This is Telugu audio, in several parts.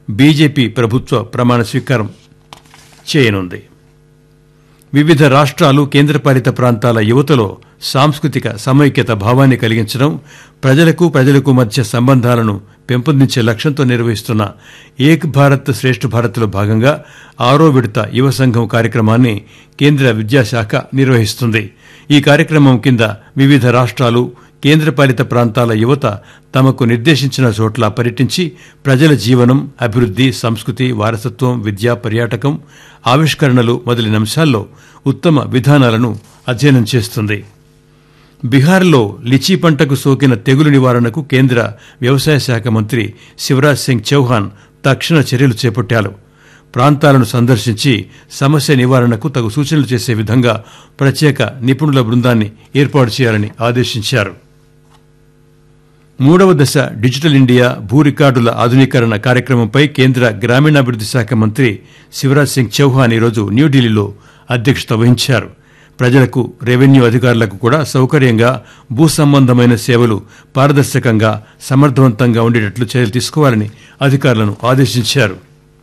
బీజేపీ ప్రభుత్వ ప్రమాణ స్వీకారం చేయనుంది వివిధ రాష్ట్రాలు కేంద్రపాలిత ప్రాంతాల యువతలో సాంస్కృతిక సమైక్యత భావాన్ని కలిగించడం ప్రజలకు ప్రజలకు మధ్య సంబంధాలను పెంపొందించే లక్ష్యంతో నిర్వహిస్తున్న ఏక్ భారత్ శ్రేష్ఠ భారత్లో భాగంగా ఆరో విడత యువ సంఘం కార్యక్రమాన్ని కేంద్ర విద్యాశాఖ నిర్వహిస్తుంది ఈ కార్యక్రమం కింద వివిధ రాష్ట్రాలు కేంద్రపాలిత ప్రాంతాల యువత తమకు నిర్దేశించిన చోట్ల పర్యటించి ప్రజల జీవనం అభివృద్ది సంస్కృతి వారసత్వం విద్య పర్యాటకం ఆవిష్కరణలు మొదలైన అంశాల్లో ఉత్తమ విధానాలను అధ్యయనం చేస్తుంది బీహార్లో లిచీ పంటకు సోకిన తెగులు నివారణకు కేంద్ర వ్యవసాయ శాఖ మంత్రి శివరాజ్ సింగ్ చౌహాన్ తక్షణ చర్యలు చేపట్టారు ప్రాంతాలను సందర్శించి సమస్య నివారణకు తగు సూచనలు చేసే విధంగా ప్రత్యేక నిపుణుల బృందాన్ని ఏర్పాటు చేయాలని ఆదేశించారు మూడవ దశ డిజిటల్ ఇండియా భూ రికార్డుల ఆధునీకరణ కార్యక్రమంపై కేంద్ర గ్రామీణాభివృద్ది శాఖ మంత్రి శివరాజ్ సింగ్ చౌహాన్ ఈరోజు న్యూఢిల్లీలో అధ్యక్షత వహించారు ప్రజలకు రెవెన్యూ అధికారులకు కూడా సౌకర్యంగా భూ సంబంధమైన సేవలు పారదర్శకంగా సమర్థవంతంగా ఉండేటట్లు చర్యలు తీసుకోవాలని అధికారులను ఆదేశించారు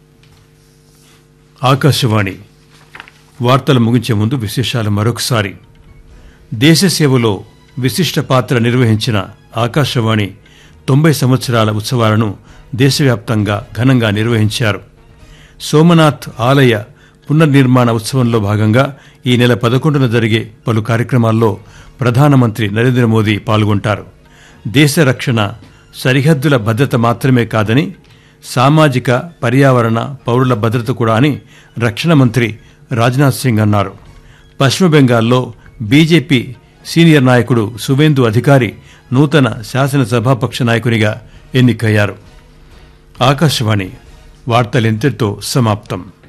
ఆకాశవాణి వార్తలు ముగించే ముందు విశేషాలు మరొకసారి దేశ సేవలో విశిష్ట పాత్ర నిర్వహించిన ఆకాశవాణి తొంభై సంవత్సరాల ఉత్సవాలను దేశవ్యాప్తంగా ఘనంగా నిర్వహించారు సోమనాథ్ ఆలయ పునర్నిర్మాణ ఉత్సవంలో భాగంగా ఈ నెల పదకొండున జరిగే పలు కార్యక్రమాల్లో ప్రధానమంత్రి నరేంద్ర మోదీ పాల్గొంటారు దేశ రక్షణ సరిహద్దుల భద్రత మాత్రమే కాదని సామాజిక పర్యావరణ పౌరుల భద్రత కూడా అని రక్షణ మంత్రి రాజ్నాథ్ సింగ్ అన్నారు పశ్చిమ బెంగాల్లో బీజేపీ సీనియర్ నాయకుడు సువేందు అధికారి నూతన శాసనసభాపక్ష నాయకునిగా ఎన్నికయ్యారు ఆకాశవాణి వార్తలింతటితో సమాప్తం